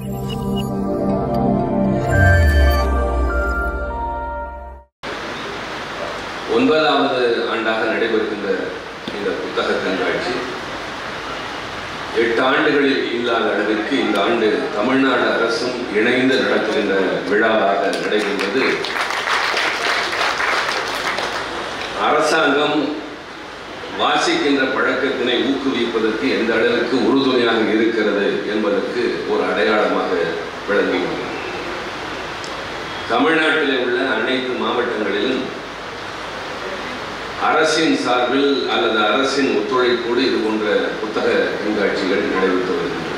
ஒன்பதாவது ஆண்டாக நடைபெறுகின்ற இந்த புத்தக கண்காட்சி எட்டு ஆண்டுகளில் இல்லாத அளவிற்கு இந்த ஆண்டு தமிழ்நாடு அரசும் இணைந்து நடத்துகின்ற விழாவாக நடைபெறுவது அரசாங்கம் வாசிக்கின்ற பழக்கத்தினை ஊக்குவிப்பதற்கு எந்த அளவிற்கு உறுதுணையாக இருக்கிறது என்பதற்கு ஒரு அடையாளமாக விளங்குகிறது தமிழ்நாட்டிலே உள்ள அனைத்து மாவட்டங்களிலும் அரசின் சார்பில் அல்லது அரசின் ஒத்துழைப்போடு இது போன்ற புத்தக கண்காட்சிகள் நடைபெற்று வருகின்றன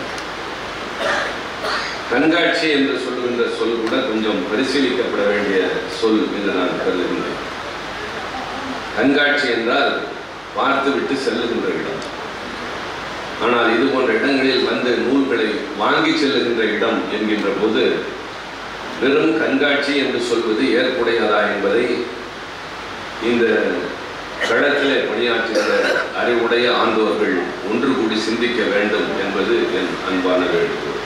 கண்காட்சி என்று சொல்லுகின்ற சொல் கூட கொஞ்சம் பரிசீலிக்கப்பட வேண்டிய சொல் என்று நான் கருதுகின்றேன் கண்காட்சி என்றால் பார்த்துவிட்டு செல்லுகின்ற இடம் ஆனால் இது போன்ற இடங்களில் வந்து நூல்களை வாங்கி செல்லுகின்ற இடம் என்கின்ற போது வெறும் கண்காட்சி என்று சொல்வது ஏற்புடையதா என்பதை இந்த களத்திலே பணியாற்றுகிற அறிவுடைய ஆண்டோர்கள் ஒன்று கூடி சிந்திக்க வேண்டும் என்பது என் அன்பான வேண்டுகோள்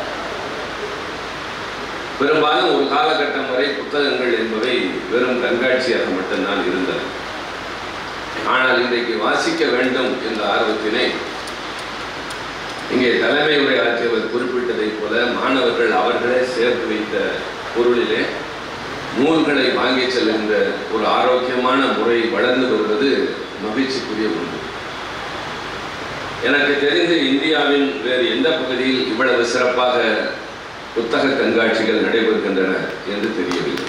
பெரும்பாலும் ஒரு காலகட்டம் வரை புத்தகங்கள் என்பவை வெறும் கண்காட்சியாக மட்டும்தான் இருந்தன ஆனால் இன்றைக்கு வாசிக்க வேண்டும் என்ற ஆர்வத்தினை இங்கே தலைமை உரையாற்றியவர் குறிப்பிட்டதைப் போல மாணவர்கள் அவர்களே சேர்த்து வைத்த பொருளிலே நூல்களை வாங்கி செல்கின்ற ஒரு ஆரோக்கியமான முறை வளர்ந்து வருவது மகிழ்ச்சிக்குரிய ஒன்று எனக்கு தெரிந்து இந்தியாவின் வேறு எந்த பகுதியில் இவ்வளவு சிறப்பாக புத்தக கண்காட்சிகள் நடைபெறுகின்றன என்று தெரியவில்லை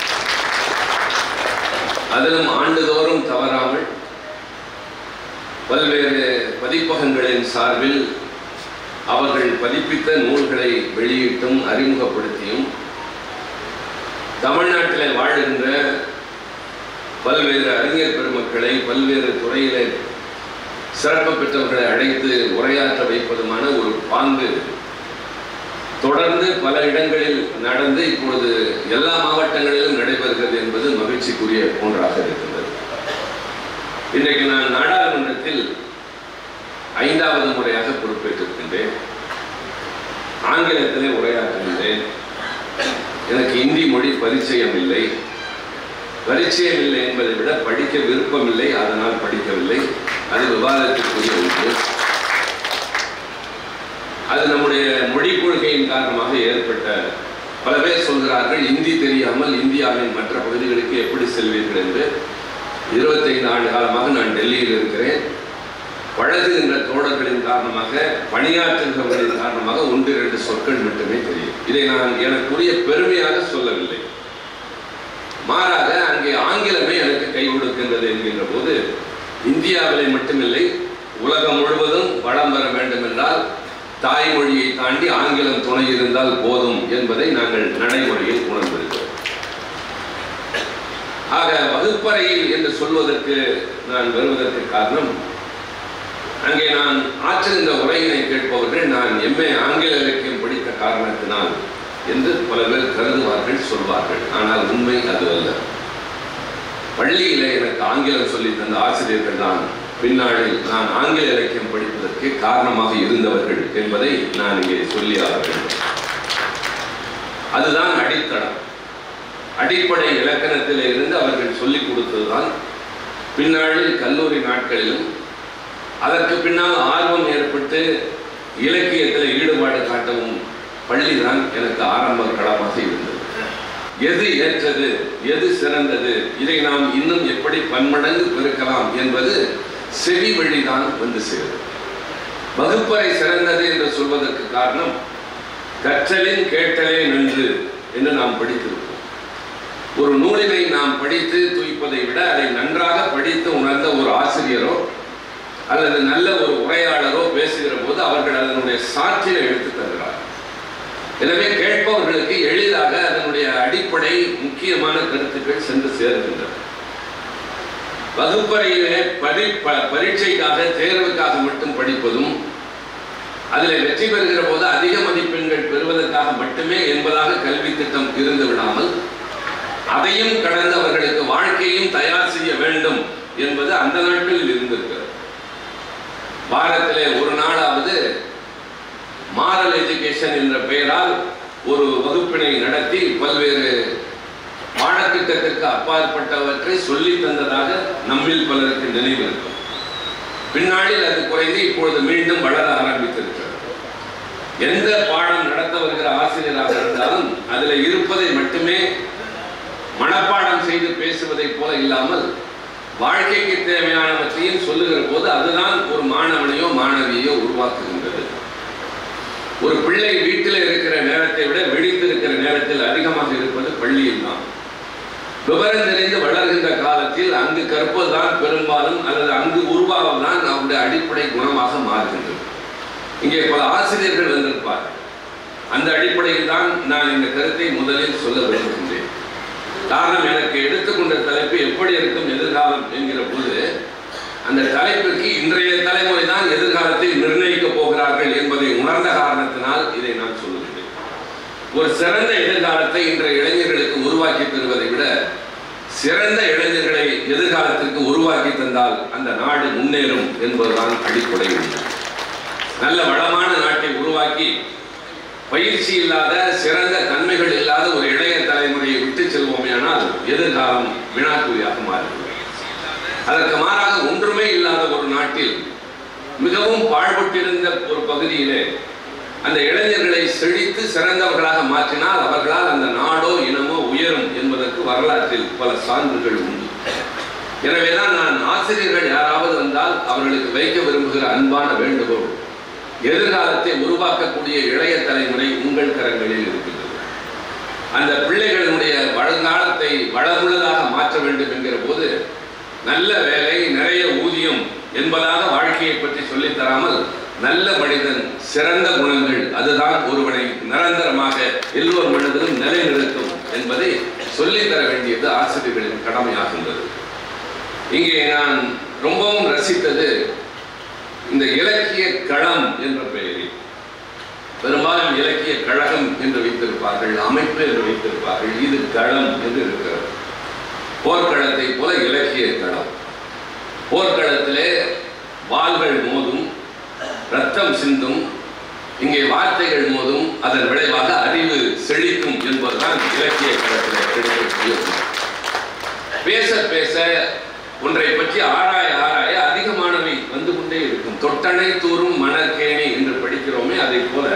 அதிலும் ஆண்டுதோறும் தவறாமல் பல்வேறு பதிப்பகங்களின் சார்பில் அவர்கள் பதிப்பித்த நூல்களை வெளியிட்டும் அறிமுகப்படுத்தியும் தமிழ்நாட்டிலே வாழ்கின்ற பல்வேறு அறிஞர் பெருமக்களை பல்வேறு துறையிலே சிறப்பு பெற்றவர்களை அழைத்து உரையாற்ற வைப்பதுமான ஒரு பாங்கு தொடர்ந்து பல இடங்களில் நடந்து இப்பொழுது எல்லா மாவட்டங்களிலும் நடைபெறுகிறது என்பது மகிழ்ச்சிக்குரிய ஒன்றாக இருக்கின்றது இன்றைக்கு நான் நாடாளுமன்றத்தில் ஐந்தாவது முறையாக பொறுப்பேற்றிருக்கின்றேன் ஆங்கிலத்திலே உரையாற்றுகின்றேன் எனக்கு இந்தி மொழி பரிச்சயம் இல்லை பரிச்சயம் இல்லை என்பதை விட படிக்க விருப்பமில்லை அதனால் படிக்கவில்லை அது விவாதத்திற்குரிய ஒன்று அது நம்முடைய மொழி கொள்கையின் காரணமாக ஏற்பட்ட பல பேர் சொல்கிறார்கள் இந்தி தெரியாமல் இந்தியாவின் மற்ற பகுதிகளுக்கு எப்படி செல்வீர்கள் என்று இருபத்தைந்து ஆண்டு காலமாக நான் டெல்லியில் இருக்கிறேன் பழகுகின்ற தோழர்களின் காரணமாக பணியாற்றுகிறவர்களின் காரணமாக ஒன்று இரண்டு சொற்கள் மட்டுமே தெரியும் இதை நான் எனக்குரிய பெருமையாக சொல்லவில்லை மாறாக அங்கே ஆங்கிலமே எனக்கு கை கொடுக்கின்றது என்கின்ற போது இந்தியாவிலே மட்டுமில்லை உலகம் முழுவதும் வளம் வர வேண்டும் என்றால் தாய்மொழியை தாண்டி ஆங்கிலம் துணை இருந்தால் போதும் என்பதை நாங்கள் நடைமுறையில் உணர்ந்திருக்கிறோம் ஆக வகுப்பறையில் என்று சொல்வதற்கு நான் வருவதற்கு காரணம் அங்கே நான் ஆற்றுகின்ற உரையினை கேட்பவர்கள் நான் எம்ஏ ஆங்கில இலக்கியம் படித்த காரணத்தினால் என்று பல பேர் கருதுவார்கள் சொல்வார்கள் ஆனால் உண்மை அது அல்ல பள்ளியிலே எனக்கு ஆங்கிலம் சொல்லி தந்த ஆசிரியர்கள் தான் பின்னாளில் நான் ஆங்கில இலக்கியம் படிப்பதற்கு காரணமாக இருந்தவர்கள் என்பதை நான் இங்கே சொல்லி ஆக வேண்டும் அதுதான் அடித்தளம் அடிப்படை இலக்கணத்திலே இருந்து அவர்கள் சொல்லிக் கொடுத்ததுதான் பின்னாளில் கல்லூரி நாட்களிலும் அதற்கு பின்னால் ஆர்வம் ஏற்பட்டு இலக்கியத்தில் ஈடுபாடு காட்டவும் பள்ளிதான் எனக்கு ஆரம்ப களமாக இருந்தது எது ஏற்றது எது சிறந்தது இதை நாம் இன்னும் எப்படி பன்மடங்கு பெருக்கலாம் என்பது செவி வழிதான் வந்து சேரும் வகுப்பறை சிறந்தது என்று சொல்வதற்கு காரணம் கற்றலின் கேட்டலே நன்று என்று நாம் படித்திருப்போம் ஒரு நூலினை நாம் படித்து துய்ப்பதை விட அதை நன்றாக படித்து உணர்ந்த ஒரு ஆசிரியரோ அல்லது நல்ல ஒரு உரையாளரோ பேசுகிற போது அவர்கள் அதனுடைய சாட்சியை எடுத்து தருகிறார் எனவே கேட்பவர்களுக்கு எளிதாக அதனுடைய அடிப்படை முக்கியமான கருத்துக்கள் சென்று சேர்கின்றன வகுப்பறையிலே பரி ப- பரீட்சைக்காக தேர்வுக்காக மட்டும் படிப்பதும் அதில் வெற்றி பெறுகிற போது அதிக மதிப்பெண்கள் பெறுவதற்காக மட்டுமே என்பதாக கல்வி திட்டம் இருந்து விடாமல் அதையும் கடந்து அவர்களுக்கு வாழ்க்கையும் தயார் செய்ய வேண்டும் என்பது அந்த நாட்களில் இருந்திருக்கிறது வாரத்திலே ஒரு நாளாவது மாரல் எஜுகேஷன் என்ற பெயரால் ஒரு வகுப்பினை நடத்தி பல்வேறு பாடத்திட்டத்திற்கு அப்பாற்பட்டவற்றை சொல்லி தந்ததாக நம்மில் பலருக்கு நினைவு இருக்கும் பின்னாளில் அது குறைந்து இப்பொழுது மீண்டும் வளர ஆரம்பித்திருக்கிறது எந்த பாடம் நடத்த வருகிற ஆசிரியராக இருந்தாலும் அதில் இருப்பதை மட்டுமே மனப்பாடம் செய்து பேசுவதைப் போல இல்லாமல் வாழ்க்கைக்கு தேவையானவற்றையும் சொல்லுகிற போது அதுதான் ஒரு மாணவனையோ மாணவியோ உருவாக்குகின்றது ஒரு பிள்ளை வீட்டில் இருக்கிற நேரத்தை விட விழித்திருக்கிற நேரத்தில் அதிகமாக இருப்பது பள்ளியில் தான் விவரம் தெரிந்து வளர்கின்ற காலத்தில் அங்கு கற்பதுதான் பெரும்பாலும் அல்லது அங்கு உருவாவதுதான் அவருடைய அடிப்படை குணமாக மாறுகின்றது இங்கே பல ஆசிரியர்கள் வந்திருப்பார்கள் அந்த அடிப்படையில் தான் நான் இந்த கருத்தை முதலில் சொல்ல விரும்புகின்றேன் காரணம் எனக்கு எடுத்துக்கொண்ட தலைப்பு எப்படி இருக்கும் எதிர்காலம் என்கிற போது அந்த தலைப்பிற்கு இன்றைய தலைமுறை தான் எதிர்காலத்தை நிர்ணயிக்க போகிறார்கள் என்பதை உணர்ந்த காரணத்தினால் இதை நான் சொல்லுகின்றேன் ஒரு சிறந்த எதிர்காலத்தை இன்றைய இளைஞர்களுக்கு உருவாக்கி தருவதை விட சிறந்த இளைஞர்களை எதிர்காலத்திற்கு உருவாக்கி தந்தால் அந்த நாடு முன்னேறும் என்பதுதான் அடிப்படை உண்மை நல்ல வளமான நாட்டை உருவாக்கி பயிற்சி இல்லாத சிறந்த தன்மைகள் இல்லாத ஒரு இளைய தலைமுறையை விட்டு செல்வோமேயானால் எதிர்காலம் வினாக்குறியாக மாறுகிறது அதற்கு மாறாக ஒன்றுமே இல்லாத ஒரு நாட்டில் மிகவும் பாழ்பட்டிருந்த ஒரு பகுதியிலே அந்த இளைஞர்களை செழித்து சிறந்தவர்களாக மாற்றினால் அவர்களால் அந்த நாடோ இனமோ உயரும் என்பதற்கு வரலாற்றில் பல சான்றுகள் உண்டு எனவேதான் நான் ஆசிரியர்கள் யாராவது வந்தால் அவர்களுக்கு வைக்க விரும்புகிற அன்பான வேண்டுகோள் எதிர்காலத்தை உருவாக்கக்கூடிய இளைய தலைமுறை உங்கள் கரங்களில் இருக்கின்றது அந்த பிள்ளைகளுடைய வருங்காலத்தை வளமுள்ளதாக மாற்ற வேண்டும் என்கிற போது நல்ல வேலை நிறைய ஊதியம் என்பதாக வாழ்க்கையை பற்றி சொல்லித் தராமல் நல்ல மனிதன் சிறந்த குணங்கள் அதுதான் ஒருவனை நிரந்தரமாக எல்லோர் மனதிலும் நிலைநிறுத்தும் என்பதை சொல்லித் தர வேண்டியது ஆசிரியர்களின் கடமையாகின்றது இங்கே நான் ரொம்பவும் ரசித்தது இந்த இலக்கிய களம் என்ற பெயரில் பெரும்பாலும் இலக்கிய கழகம் என்று வைத்திருப்பார்கள் அமைப்பு என்று வைத்திருப்பார்கள் இது களம் என்று இருக்கிறது போர்க்களத்தை போல இலக்கிய களம் போர்க்களத்திலே வாள்கள் மோதும் ரத்தம் சிந்தும் இங்கே வார்த்தைகள் மோதும் அதன் விளைவாக அறிவு செழிக்கும் என்பதுதான் இலக்கிய களத்தில் கிடைக்கக்கூடிய உண்மை. பேச பேச ஒன்றை பற்றி ஆராய ஆராய அதிகமானவை வந்து கொண்டே இருக்கும் தொட்டணை தூரும் மணற்கேணி என்று படிக்கிறோமே அதை போல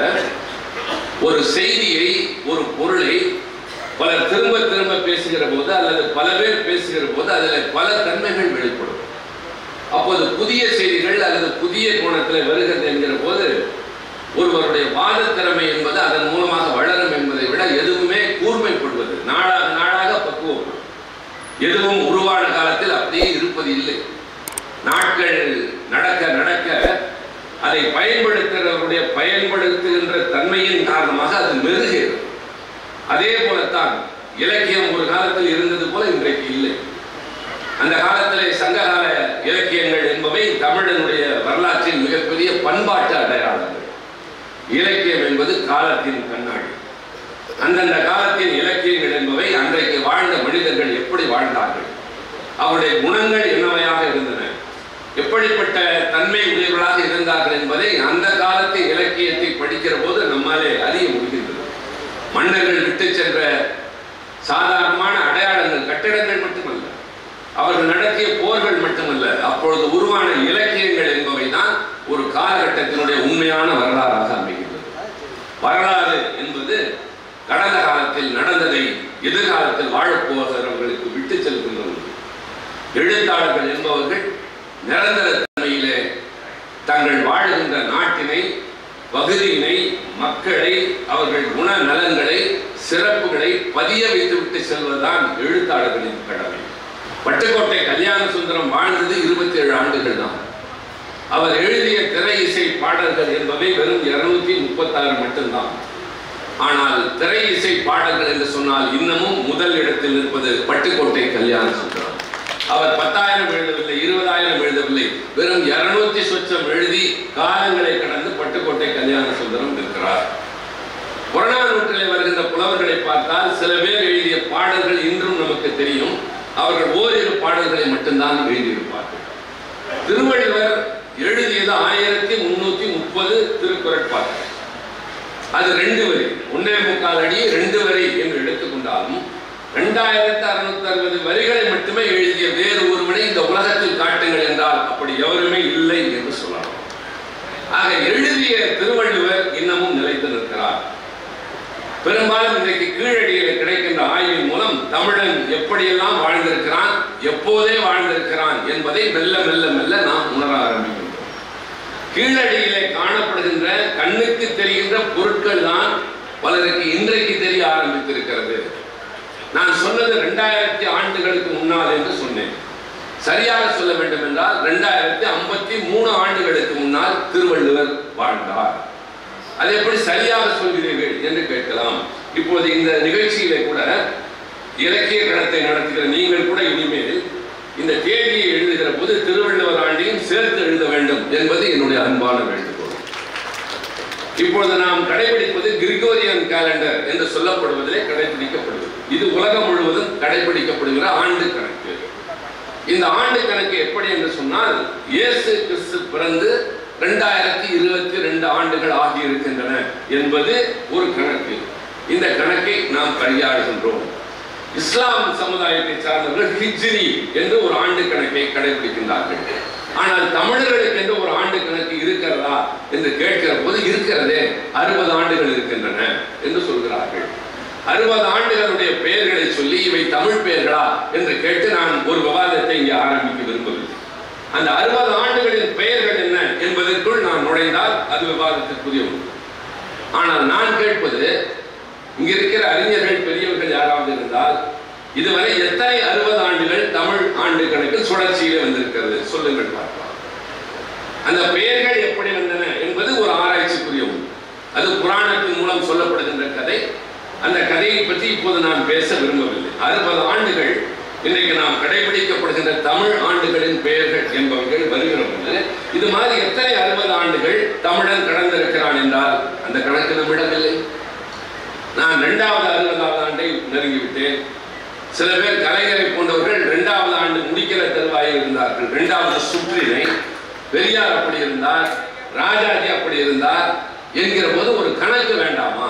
ஒரு செய்தியை ஒரு பொருளை பலர் திரும்ப திரும்ப பேசுகிற போது அல்லது பல பேர் பேசுகிற போது அதில் பல தன்மைகள் வெளிப்படும் அப்போது புதிய செய்திகள் அல்லது புதிய கோணத்தில் வருகிறது என்கிற போது ஒருவருடைய வாத திறமை என்பது அதன் மூலமாக வளரும் என்பதை விட எதுவுமே கூர்மைப்படுவது நாளாக நாளாக பக்குவப்படும் எதுவும் உருவான காலத்தில் அப்படியே இருப்பது இல்லை நாட்கள் நடக்க நடக்க அதை பயன்படுத்துகிறவருடைய பயன்படுத்துகின்ற தன்மையின் காரணமாக அது மெருகிறது அதே போலத்தான் இலக்கியம் ஒரு காலத்தில் இருந்தது போல இன்றைக்கு இல்லை அந்த காலத்திலே சங்ககால இலக்கியங்கள் என்பவை தமிழனுடைய வரலாற்றின் மிகப்பெரிய பண்பாட்டு அடையாளங்கள் இலக்கியம் என்பது காலத்தின் கண்ணாடி அந்தந்த காலத்தின் இலக்கியங்கள் என்பவை அன்றைக்கு வாழ்ந்த மனிதர்கள் எப்படி வாழ்ந்தார்கள் அவருடைய குணங்கள் என்னவையாக இருந்தன எப்படிப்பட்ட தன்மை உடையவர்களாக இருந்தார்கள் என்பதை அந்த காலத்து இலக்கியத்தை படிக்கிற போது நம்மாலே அறிய முடிகின்றது மன்னர்கள் விட்டு சென்ற சாதாரணமான அடையாளங்கள் கட்டிடங்கள் மட்டுமல்ல அவர்கள் நடத்திய போர்கள் மட்டுமல்ல அப்பொழுது உருவான இலக்கியங்கள் என்பவை தான் ஒரு காலகட்டத்தினுடைய உண்மையான வரலாறாக அமைகின்றது வரலாறு என்பது கடந்த காலத்தில் நடந்ததை எதிர்காலத்தில் வாழப்போகிறவர்களுக்கு விட்டு செல்கின்ற ஒன்று எழுத்தாளர்கள் என்பவர்கள் நிரந்தர தன்மையிலே தங்கள் வாழ்கின்ற நாட்டினை பகுதியினை மக்களை அவர்கள் குண நலன்களை சிறப்புகளை பதிய வைத்துவிட்டு செல்வதுதான் எழுத்தாளர்களின் கடமை பட்டுக்கோட்டை கல்யாண சுந்தரம் வாழ்ந்தது இருபத்தி ஏழு ஆண்டுகள் தான் அவர் எழுதிய திரை இசை பாடல்கள் என்பவை வெறும் இருநூத்தி முப்பத்தாறு மட்டும்தான் ஆனால் திரை இசை பாடல்கள் என்று சொன்னால் இன்னமும் முதல் இடத்தில் இருப்பது பட்டுக்கோட்டை கல்யாண சுந்தரம் அவர் பத்தாயிரம் எழுதவில்லை இருபதாயிரம் எழுதவில்லை வெறும் இருநூத்தி சொச்சம் எழுதி காலங்களை கடந்து பட்டுக்கோட்டை கல்யாண சுந்தரம் இருக்கிறார் புறநானூற்றிலே வருகின்ற புலவர்களை பார்த்தால் சில பேர் எழுதிய பாடல்கள் இன்றும் நமக்கு தெரியும் அவர்கள் ஓரிரு பாடல்களை மட்டும்தான் எழுதியிருப்பார்கள் திருவள்ளுவர் எழுதியது ஆயிரத்தி முன்னூத்தி முப்பது திருக்குறட்பாக்கள் அது ரெண்டு வரி ஒன்னே முக்கால் அடி ரெண்டு வரி என்று எடுத்துக்கொண்டாலும் ரெண்டாயிரத்தி அறுநூத்தி அறுபது வரிகளை மட்டுமே எழுதிய வேறு ஒருவனை இந்த உலகத்தில் காட்டுங்கள் என்றால் அப்படி எவருமே இல்லை என்று சொல்லலாம் ஆக எழுதிய திருவள்ளுவர் இன்னமும் நிலைத்து நிற்கிறார் பெரும்பாலும் இன்றைக்கு கீழடியில் கிடைக்கின்ற ஆய்வின் மூலம் தமிழன் எப்படியெல்லாம் வாழ்ந்திருக்கிறான் எப்போதே வாழ்ந்திருக்கிறான் என்பதை மெல்ல மெல்ல மெல்ல நாம் உணர ஆரம்பிக்கின்றோம் கீழடியிலே காணப்படுகின்ற கண்ணுக்கு தெரிகின்ற பொருட்கள் தான் பலருக்கு இன்றைக்கு தெரிய ஆரம்பித்திருக்கிறது நான் சொன்னது ரெண்டாயிரத்தி ஆண்டுகளுக்கு முன்னால் என்று சொன்னேன் சரியாக சொல்ல வேண்டும் என்றால் ரெண்டாயிரத்தி ஐம்பத்தி மூணு ஆண்டுகளுக்கு முன்னால் திருவள்ளுவர் வாழ்ந்தார் அதை எப்படி சரியாக சொல்கிறீர்கள் என்று கேட்கலாம் இப்போது இந்த நிகழ்ச்சியிலே கூட இலக்கிய கடத்தை நடத்துகிற நீங்கள் கூட இனிமேல் இந்த தேதியை எழுதுகிற போது திருவள்ளுவர் ஆண்டையும் சேர்த்து எழுத வேண்டும் என்பது என்னுடைய அன்பான வேண்டுகோள் இப்பொழுது நாம் கடைபிடிப்பது கிரிகோரியன் கேலண்டர் என்று சொல்லப்படுவதிலே கடைபிடிக்கப்படுவது இது உலகம் முழுவதும் கடைபிடிக்கப்படுகிற ஆண்டு கணக்கு இந்த ஆண்டு கணக்கு எப்படி என்று சொன்னால் இயேசு கிறிஸ்து பிறந்து ரெண்டாயிரத்தி இருபத்தி ரெண்டு ஆண்டுகள் ஆகி இருக்கின்றன என்பது ஒரு கணக்கு இந்த கணக்கை நாம் கையாளுகின்றோம் இஸ்லாம் சமுதாயத்தை சார்ந்தவர்கள் ஹிஜ்ரி என்று ஒரு ஆண்டு கணக்கை கடைபிடிக்கின்றார்கள் ஆனால் தமிழர்களுக்கு என்று ஒரு ஆண்டு கணக்கு இருக்கிறதா என்று கேட்கிற போது இருக்கிறதே அறுபது ஆண்டுகள் இருக்கின்றன என்று சொல்கிறார்கள் அறுபது ஆண்டுகளுடைய பெயர்களை சொல்லி இவை தமிழ் பெயர்களா என்று கேட்டு நான் ஒரு விவாதத்தை இங்கே ஆரம்பிக்க விரும்பவில்லை அந்த அறுபது ஆண்டுகளின் பெயர்கள் என்ன என்பதற்குள் நான் நுழைந்தால் அது விவாதத்திற்குரிய ஒன்று ஆனால் நான் கேட்பது இங்க இருக்கிற அறிஞர்கள் பெரியவர்கள் யாராவது இருந்தால் இதுவரை எத்தனை அறுபது ஆண்டுகள் தமிழ் ஆண்டு கணக்கில் சுழற்சியிலே வந்திருக்கிறது சொல்லுங்கள் பார்க்கலாம் அந்த பெயர்கள் எப்படி வந்தன என்பது ஒரு ஆராய்ச்சிக்குரிய ஒன்று அது புராணத்தின் மூலம் சொல்லப்படுகின்ற கதை அந்த கதையை பற்றி இப்போது நான் பேச விரும்பவில்லை அறுபது ஆண்டுகள் இன்றைக்கு நாம் கடைபிடிக்கப்படுகின்ற தமிழ் ஆண்டுகளின் பெயர்கள் என்பவர்கள் வருகிற போது இது மாதிரி எத்தனை அறுபது ஆண்டுகள் தமிழன் கடந்திருக்கிறான் என்றால் அந்த கணக்கு நம்மிடமில்லை நான் இரண்டாவது அறுபதாவது ஆண்டை நெருங்கிவிட்டேன் சில பேர் கலைஞரை போன்றவர்கள் இரண்டாவது ஆண்டு முடிக்கிற தருவாயில் இருந்தார்கள் இரண்டாவது சுற்றினை பெரியார் அப்படி இருந்தார் ராஜாஜி அப்படி இருந்தார் என்கிற போது ஒரு கணக்கு வேண்டாமா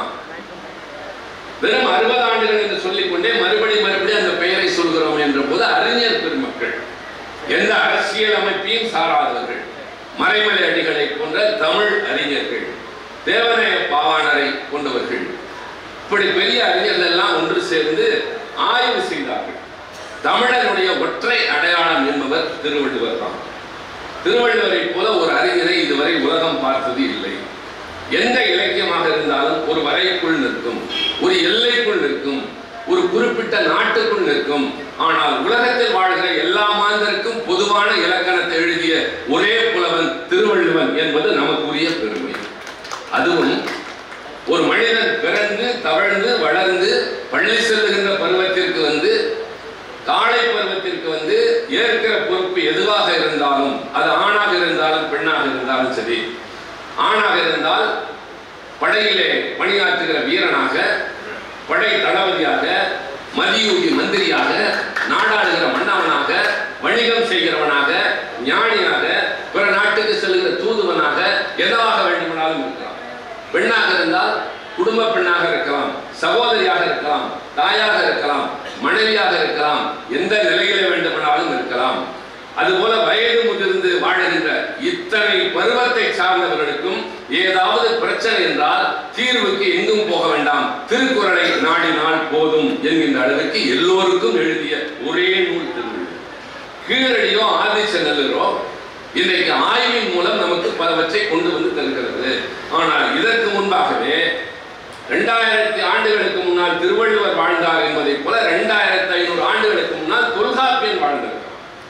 வெறும் அறுபது ஆண்டுகள் என்று சொல்லிக்கொண்டே மறுபடி மறுபடி அந்த பெயரை சொல்கிறோம் என்ற போது அறிஞர் பெருமக்கள் எந்த அரசியல் அமைப்பையும் சாராதவர்கள் மறைமலை அடிகளை போன்ற தமிழ் அறிஞர்கள் தேவநாய பாவாணரை கொண்டவர்கள் இப்படி பெரிய அறிஞர்கள் எல்லாம் ஒன்று சேர்ந்து ஆய்வு செய்தார்கள் தமிழனுடைய ஒற்றை அடையாளம் என்பவர் திருவள்ளுவர் தான் திருவள்ளுவரை போல ஒரு அறிஞரை இதுவரை உலகம் பார்த்தது இல்லை எந்த இலக்கியமாக இருந்தாலும் ஒரு வரைக்குள் நிற்கும் ஒரு எல்லைக்குள் நிற்கும் ஒரு குறிப்பிட்ட நாட்டுக்குள் நிற்கும் ஆனால் உலகத்தில் வாழ்கிற எல்லா மாந்தருக்கும் பொதுவான இலக்கணத்தை எழுதிய ஒரே புலவன் திருவள்ளுவன் என்பது நமக்குரிய பெருமை அதுவும் ஒரு மனிதன் பிறந்து தவழ்ந்து வளர்ந்து பள்ளி செல்லுகின்ற பருவத்திற்கு வந்து காலை பருவத்திற்கு வந்து ஏற்கிற பொறுப்பு எதுவாக இருந்தாலும் அது ஆணாக இருந்தாலும் பெண்ணாக இருந்தாலும் சரி ஆணாக இருந்தால் படையிலே பணியாற்றுகிற வீரனாக படை தளபதியாக மதியூகி மந்திரியாக நாடாளுகிற மன்னவனாக வணிகம் செய்கிறவனாக ஞானியாக பிற நாட்டுக்கு செல்கிற தூதுவனாக எதுவாக வேண்டுமானாலும் இருக்கலாம் பெண்ணாக இருந்தால் குடும்ப பெண்ணாக இருக்கலாம் சகோதரியாக இருக்கலாம் தாயாக இருக்கலாம் மனைவியாக இருக்கலாம் எந்த நிலையில வேண்டுமானாலும் இருக்கலாம் அதுபோல வயது முதிர்ந்து வாழுகின்ற இத்தனை பருவத்தை சார்ந்தவர்களுக்கும் ஏதாவது பிரச்சனை என்றால் தீர்வுக்கு எங்கும் போக வேண்டாம் திருக்குறளை நாடினால் போதும் என்கின்ற அளவுக்கு எல்லோருக்கும் எழுதிய ஒரே நூல் திருவள்ளுவர் கீழடியோ ஆதிச்சநல்லூரோ இன்றைக்கு ஆய்வின் மூலம் நமக்கு பலவற்றை கொண்டு வந்து தருகிறது ஆனால் இதற்கு முன்பாகவே இரண்டாயிரத்தி ஆண்டுகளுக்கு முன்னால் திருவள்ளுவர் வாழ்ந்தார் என்பதை போல இரண்டாயிரத்தி ஐநூறு ஆண்டுகளுக்கு முன்னால் தொல்காப்பியன் வாழ்ந்திருக்கிறார்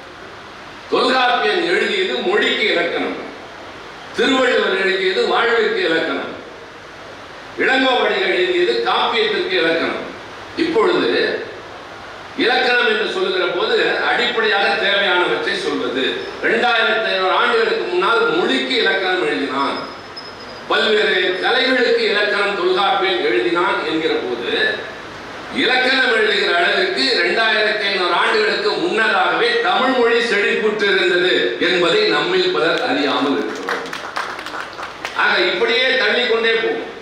தொல்காப்பியன் எழுதியது மொழிக்கு இலக்கணம் திருவள்ளுவர் எழுதியது வாழ்விற்கு இலக்கணம் இளங்கோவடிகள் எழுதியது காப்பியத்திற்கு இலக்கணம் இப்பொழுது இலக்கணம் என்று சொல்லுகிற போது அடிப்படையாக தேவையானவற்றை சொல்வது இரண்டாயிரத்தி ஐநூறு ஆண்டுகளுக்கு முன்னால் மொழிக்கு இலக்கணம் எழுதினான் பல்வேறு கலைகளுக்கு இலக்கணம் தொல்காப்பியன் எழுதினான் என்கிற போது இலக்கணம் எழுதுகிற அளவிற்கு இரண்டாயிரத்தி ஐநூறு ஆண்டுகளுக்கு முன்னதாகவே தமிழ் மொழி செழிப்புற்று இருந்தது என்பதை நம்மில் பலர் அறியாமல் இருக்கிறோம் ஆக இப்படியே தள்ளிக்கொண்டே போகும்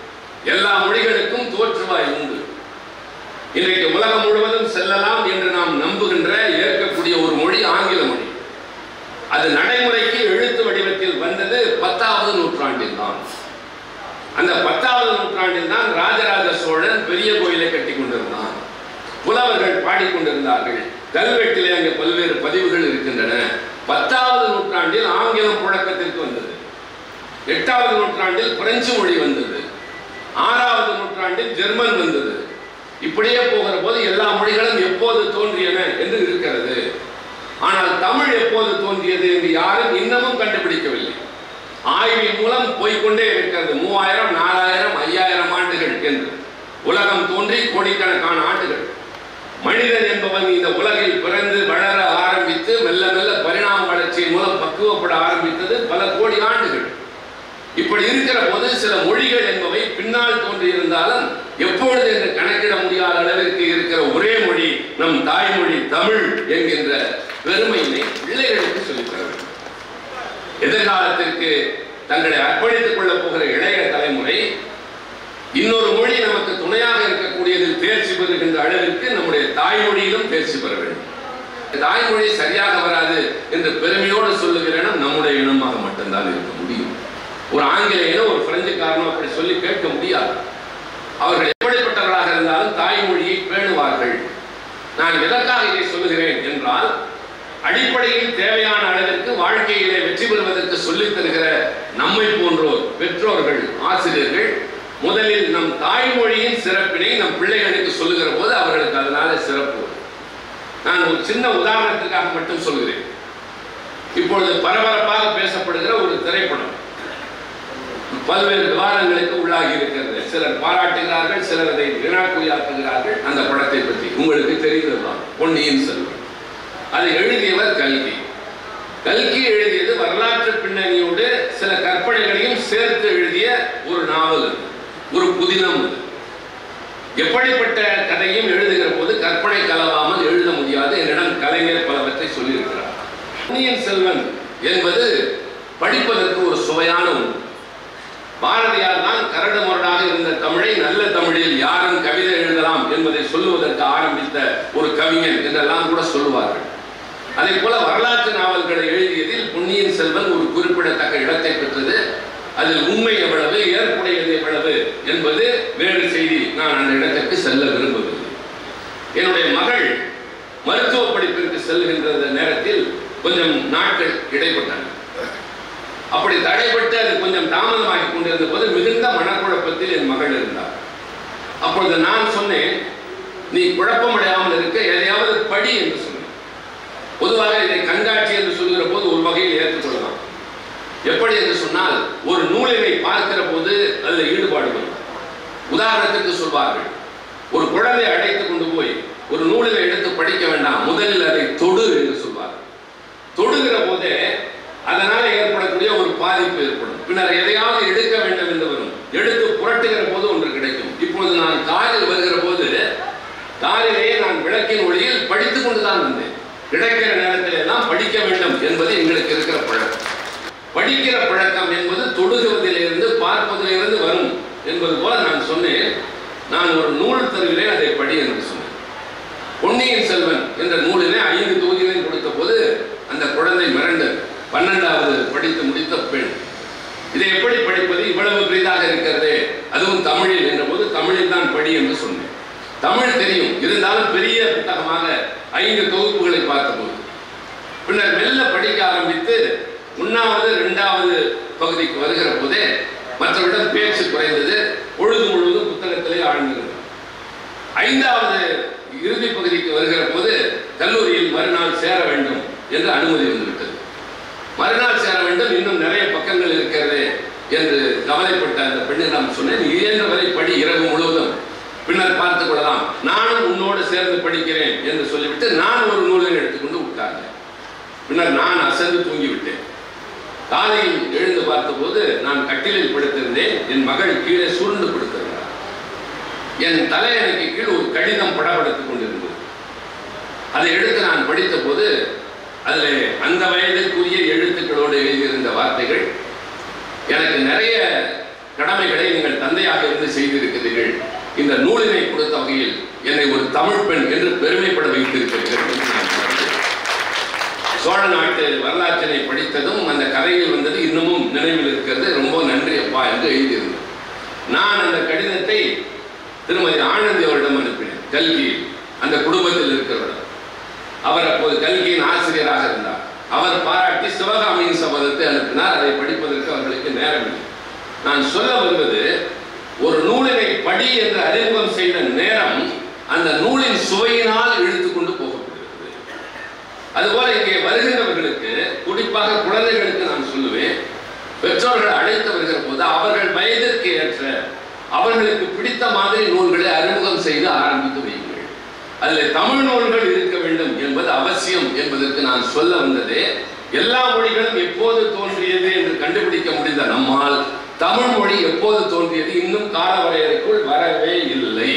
எல்லா மொழிகளுக்கும் தோற்றுவாய் உண்டு இன்றைக்கு உலகம் முழுவதும் செல்லலாம் என்று நாம் நம்புகின்ற ஏற்கக்கூடிய ஒரு மொழி ஆங்கில மொழி அது நடைமுறைக்கு எழுத்து வடிவத்தில் வந்தது பத்தாவது நூற்றாண்டில் தான் அந்த பத்தாவது நூற்றாண்டில் தான் ராஜராஜ சோழன் பெரிய கோயிலை கட்டி கொண்டிருந்தான் புலவர்கள் பாடிக்கொண்டிருந்தார்கள் கல்வெட்டிலே அங்கே பல்வேறு பதிவுகள் இருக்கின்றன பத்தாவது நூற்றாண்டில் ஆங்கிலம் புழக்கத்திற்கு வந்தது எட்டாவது நூற்றாண்டில் பிரெஞ்சு மொழி வந்தது ஆறாவது நூற்றாண்டில் ஜெர்மன் வந்தது இப்படியே போகிற போது எல்லா மொழிகளும் எப்போது தோன்றியன என்று இருக்கிறது ஆனால் தமிழ் எப்போது தோன்றியது என்று யாரும் இன்னமும் கண்டுபிடிக்கவில்லை ஆய்வின் மூலம் போய்க்கொண்டே இருக்கிறது மூவாயிரம் நாலாயிரம் ஐயாயிரம் ஆண்டுகள் என்று உலகம் தோன்றி கோடிக்கணக்கான ஆண்டுகள் மனிதன் என்பவன் இந்த உலகில் பிறந்து வளர ஆரம்பித்து மெல்ல மெல்ல பரிணாம வளர்ச்சியின் மூலம் பக்குவப்பட ஆரம்பித்தது பல கோடி ஆண்டுகள் இப்படி இருக்கிற போது சில மொழிகள் என்பவை பின்னால் தோன்றியிருந்தாலும் எப்பொழுது என்று கணக்கிட முடியாத அளவிற்கு இருக்கிற ஒரே மொழி நம் தாய்மொழி தமிழ் என்கின்ற பெருமையினை பிள்ளைகளுக்கு சொல்லித் தர வேண்டும் எதிர்காலத்திற்கு தங்களை அர்ப்பணித்துக் கொள்ளப் போகிற இளைய தலைமுறை இன்னொரு மொழி நமக்கு துணையாக இருக்கக்கூடியதில் தேர்ச்சி பெறுகின்ற அளவிற்கு நம்முடைய தாய்மொழியிலும் தேர்ச்சி பெற வேண்டும் தாய்மொழி சரியாக வராது என்று பெருமையோடு சொல்லுகிற இனம் நம்முடைய இனமாக மட்டும்தான் இருக்க முடியும் ஒரு ஆங்கிலேயனோ ஒரு பிரெஞ்சுக்காரனோ அப்படி சொல்லி கேட்க முடியாது அவர்கள் எப்படிப்பட்டவர்களாக இருந்தாலும் தாய்மொழியை பேணுவார்கள் நான் எதற்காக இதை சொல்லுகிறேன் என்றால் அடிப்படையில் தேவையான அளவிற்கு வாழ்க்கையிலே வெற்றி பெறுவதற்கு சொல்லித் தருகிற நம்மை போன்றோர் பெற்றோர்கள் ஆசிரியர்கள் முதலில் நம் தாய்மொழியின் சிறப்பினை நம் பிள்ளைகளுக்கு சொல்லுகிற போது அவர்களுக்கு அதனால சிறப்பு வரும். நான் ஒரு சின்ன உதாரணத்துக்காக மட்டும் சொல்கிறேன் இப்பொழுது பரபரப்பாக பேசப்படுகிற ஒரு திரைப்படம் பல்வேறு விவாதங்களுக்கு உள்ளாகி இருக்கிறது சிலர் பாராட்டுகிறார்கள் சிலர் அதை வினாக்குறியாக்குகிறார்கள் அந்த படத்தை பற்றி உங்களுக்கு தெரிந்ததுதான் பொன்னியின் செல்வன் அதை எழுதியவர் கல்கி கல்கி எழுதியது வரலாற்று பின்னணியோடு சில கற்பனைகளையும் சேர்த்து எழுதிய ஒரு நாவல் அது. ஒரு புதினம் அது. எப்படிப்பட்ட கதையும் எழுதுகிற போது கற்பனை கலவாமல் எழுத முடியாது என்னிடம் கலைஞர் பலவற்றை சொல்லியிருக்கிறார் பொன்னியின் செல்வன் என்பது படிப்பதற்கு ஒரு சுவையான ஒன்று பாரதியார் தான் கரடு முரடாக இருந்த தமிழை நல்ல தமிழில் யாரும் கவிதை எழுதலாம் என்பதை சொல்லுவதற்கு ஆரம்பித்த ஒரு கவிஞன் என்றெல்லாம் கூட சொல்லுவார்கள் அதே போல வரலாற்று நாவல்களை எழுதியதில் பொன்னியின் செல்வன் ஒரு குறிப்பிடத்தக்க இடத்தை பெற்றது அதில் உண்மை எவ்வளவு ஏற்புடையது எவ்வளவு என்பது வேறு செய்தி நான் அந்த இடத்திற்கு செல்ல விரும்பவில்லை என்னுடைய மகள் மருத்துவ படிப்பிற்கு செல்கின்ற நேரத்தில் கொஞ்சம் நாட்கள் இடைப்பட்டன அப்படி தடைப்பட்டு அது கொஞ்சம் தாமதமாகி கொண்டிருந்த போது மிகுந்த மனக்குழப்பத்தில் என் மகள் இருந்தார் அப்பொழுது நான் சொன்னேன் நீ குழப்பமடையாமல் இருக்க எதையாவது படி என்று சொன்னேன் பொதுவாக இதை கண்காட்சி என்று சொல்கிற போது ஒரு வகையில் ஏற்றுக்கொள்ளலாம் எப்படி என்று சொன்னால் ஒரு நூலினை பார்க்கிற போது அதில் ஈடுபாடு வரும் உதாரணத்துக்கு சொல்வார்கள் ஒரு குழந்தை அழைத்து கொண்டு போய் ஒரு நூலினை எடுத்து படிக்க வேண்டாம் முதலில் அதை தொடு என்று சொல்வார்கள் தொடுகிற போதே அதனால ஏற்படக்கூடிய ஒரு பாதிப்பு ஏற்படும் பின்னர் எதையாவது எடுக்க வேண்டும் என்று வரும் எடுத்து புரட்டுகிற போது ஒன்று கிடைக்கும் இப்பொழுது நான் காரில் வருகிற போது காரிலேயே நான் விளக்கின் ஒளியில் படித்துக் கொண்டுதான் வந்தேன் கிடைக்கிற நேரத்தில் எல்லாம் படிக்க வேண்டும் என்பது எங்களுக்கு இருக்கிற பழக்கம் படிக்கிற பழக்கம் என்பது தொடுகிறதிலிருந்து பார்ப்பதிலிருந்து வரும் என்பது போல நான் சொன்னேன் நான் ஒரு நூல் தருகிறேன் அதை படி என்று சொன்னேன் பொன்னியின் செல்வன் என்ற நூலினை ஐந்து தொகுதிகளையும் கொடுத்த போது அந்த குழந்தை மிரண்டது பன்னெண்டாவது படித்து முடித்த பெண் இதை எப்படி படிப்பது இவ்வளவு பெரிதாக இருக்கிறதே அதுவும் தமிழில் என்ற போது தமிழில் தான் படி என்று சொன்னேன் தமிழ் தெரியும் இருந்தாலும் பெரிய புத்தகமாக ஐந்து தொகுப்புகளை பார்த்தபோது பின்னர் மெல்ல படிக்க ஆரம்பித்து ஒன்னாவது இரண்டாவது பகுதிக்கு வருகிற போதே மற்றவரிடம் பேச்சு குறைந்தது பொழுது முழுவதும் புத்தகத்திலே ஆழ்ந்திருந்தது ஐந்தாவது இறுதி பகுதிக்கு வருகிற போது கல்லூரியில் மறுநாள் சேர வேண்டும் என்று அனுமதி வந்துவிட்டது மறுநாள் சேர வேண்டும் இன்னும் நிறைய பக்கங்கள் இருக்கிறது என்று கவலைப்பட்ட அந்த பெண்ணிடம் சொன்னேன் "நீ இயன்றவரை படி இரவு முழுவதும் பின்னர் பார்த்துக் கொள்ளலாம் நானும் உன்னோடு சேர்ந்து படிக்கிறேன் என்று சொல்லிவிட்டு நான் ஒரு நூலை எடுத்துக்கொண்டு உட்கார்ந்தேன் பின்னர் நான் அசந்து தூங்கிவிட்டேன் காலையில் எழுந்து பார்த்தபோது நான் கட்டிலில் படுத்திருந்தேன் என் மகள் கீழே சுருண்டு படுத்திருந்தார் என் தலையணைக்கு கீழ் ஒரு கடிதம் படப்படுத்திக் கொண்டிருந்தது அதை எடுத்து நான் படித்த போது அதில் அந்த வயதிற்குரிய எழுத்துக்களோடு எழுதியிருந்த வார்த்தைகள் எனக்கு நிறைய கடமைகளை நீங்கள் தந்தையாக இருந்து செய்திருக்கிறீர்கள் இந்த நூலினை கொடுத்த வகையில் என்னை ஒரு தமிழ் பெண் என்று பெருமைப்பட வைத்திருக்கிறீர்கள் என்று நான் சொல்கிறேன். சோழ நாட்டு வரலாற்றினை படித்ததும் அந்த கதையில் வந்தது இன்னமும் நினைவில் இருக்கிறது ரொம்ப நன்றி அப்பா என்று எழுதியிருந்தேன் நான் அந்த கடிதத்தை திருமதி ஆனந்தி அவரிடம் அனுப்பினேன் கல்கியில் அந்த குடும்பத்தில் இருக்கிறவரிடம் அவர் அப்போது கல்கியின் ஆசிரியராக இருந்தார் அவர் பாராட்டி சிவகாமியின் சபதத்தை அனுப்பினார் அதை படிப்பதற்கு அவர்களுக்கு நேரமில்லை நான் சொல்ல வருவது ஒரு நூலினை படி என்று அறிமுகம் செய்த நேரம் அந்த நூலின் சுவையினால் இழுத்து கொண்டு போகப்படுகிறது அதுபோல இங்கே வருகின்றவர்களுக்கு குறிப்பாக குழந்தைகளுக்கு நான் சொல்லுவேன் பெற்றோர்கள் அழைத்து வருகிற போது அவர்கள் வயதிற்கு ஏற்ற அவர்களுக்கு பிடித்த மாதிரி நூல்களை அறிமுகம் செய்து ஆரம்பித்து வையுங்கள் அதில் தமிழ் நூல்கள் இருக்க வேண்டும் என்பது அவசியம் என்பதற்கு நான் சொல்ல வந்ததே எல்லா மொழிகளும் எப்போது தோன்றியது என்று கண்டுபிடிக்க முடிந்த நம்மால் தமிழ் மொழி எப்போது தோன்றியது இன்னும் கால வரையறைக்குள் வரவே இல்லை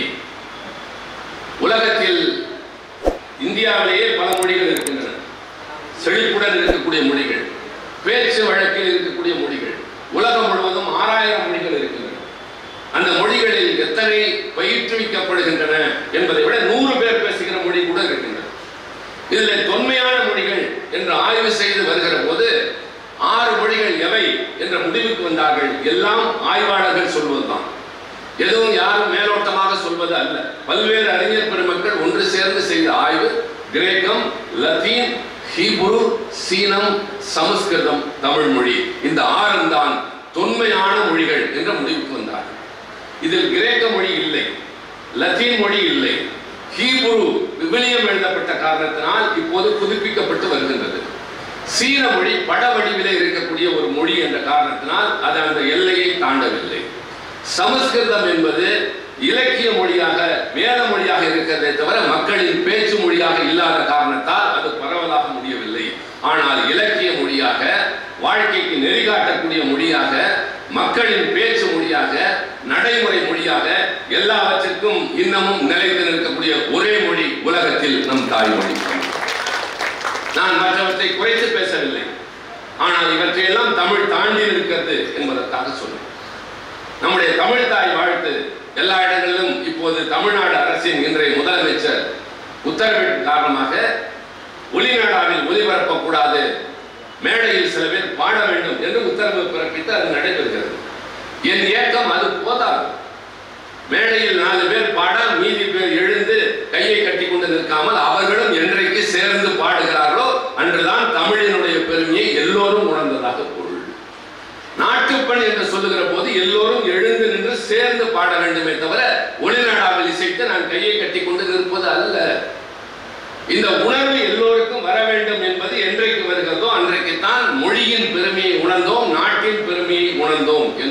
உலகத்தில் இந்தியாவிலேயே பல மொழிகள் இருக்கின்றன செழிப்புடன் இருக்கக்கூடிய மொழிகள் பேச்சு வழக்கில் இருக்கக்கூடிய மொழிகள் உலகம் முழுவதும் ஆறாயிரம் மொழிகள் இருக்கின்றன அந்த மொழிகளில் எத்தனை பயிற்றுவிக்கப்படுகின்றன என்பதை விட நூறு பேர் பேசுகிற மொழி கூட இருக்கின்றன இதில் தொன்மையான மொழிகள் என்று ஆய்வு செய்து வருகிற போது ஆறு மொழிகள் எவை என்ற முடிவுக்கு வந்தார்கள் எல்லாம் ஆய்வாளர்கள் சொல்வதுதான் எதுவும் யாரும் மேலோட்டமாக சொல்வது அல்ல பல்வேறு அறிஞர் பெருமக்கள் ஒன்று சேர்ந்து செய்த ஆய்வு கிரேக்கம் லத்தீன் ஹீப்ரு சீனம் சமஸ்கிருதம் தமிழ் மொழி இந்த ஆறும் தான் தொன்மையான மொழிகள் என்ற முடிவுக்கு வந்தார்கள் இதில் கிரேக்க மொழி இல்லை லத்தீன் மொழி இல்லை ஹீப்ரு விவிலியம் எழுதப்பட்ட காரணத்தினால் இப்போது புதுப்பிக்கப்பட்டு வருகின்றது சீன மொழி பட வடிவிலே இருக்கக்கூடிய ஒரு மொழி என்ற காரணத்தினால் அது அந்த எல்லையை தாண்டவில்லை சமஸ்கிருதம் என்பது இலக்கிய மொழியாக வேத மொழியாக இருக்கிறதே தவிர மக்களின் பேச்சு மொழியாக இல்லாத காரணத்தால் அது பரவலாக முடியவில்லை ஆனால் இலக்கிய மொழியாக வாழ்க்கைக்கு நெறிகாட்டக்கூடிய மொழியாக மக்களின் பேச்சு மொழியாக நடைமுறை மொழியாக எல்லாவற்றிற்கும் இன்னமும் நிலைத்து நிற்கக்கூடிய ஒரே மொழி உலகத்தில் நம் தாய்மொழி நான் மற்றவற்றை குறைத்து பேசவில்லை ஆனால் இவற்றையெல்லாம் தமிழ் தாண்டி இருக்கிறது என்பதற்காக சொன்னேன் நம்முடைய தமிழ் தாய் வாழ்த்து எல்லா இடங்களிலும் இப்போது தமிழ்நாடு அரசின் இன்றைய முதலமைச்சர் உத்தரவின் காரணமாக ஒளிநாடாவில் ஒலிபரப்பக்கூடாது மேடையில் சில பேர் பாட வேண்டும் என்று உத்தரவு பிறப்பித்து அது நடைபெறுகிறது என் இயக்கம் அது போதாது மேடையில் நாலு பேர் பாட மீதி பேர் எழுந்து கையை கட்டி கொண்டு நிற்காமல் அவர்களும் என்றைக்கு சேர்ந்து பாடுகிறார்களோ அன்றுதான் தமிழினுடைய பெருமையை எல்லோரும் உணர்ந்ததாக பொருள் நாட்டுப்பண் என்று சொல்லுகிற போது எல்லோரும் எழுந்து நின்று சேர்ந்து பாட வேண்டுமே தவிர ஒளிநாடாவில் இசைத்து நான் கையை கட்டி கொண்டு நிற்பது அல்ல இந்த உணர்வு எல்லோருக்கும் வர வேண்டும் என்பது என்றைக்கு வருகிறதோ அன்றைக்கு தான் மொழியின் பெருமையை உணர்ந்தோம் நாட்டின் பெருமையை உணர்ந்தோம் என்று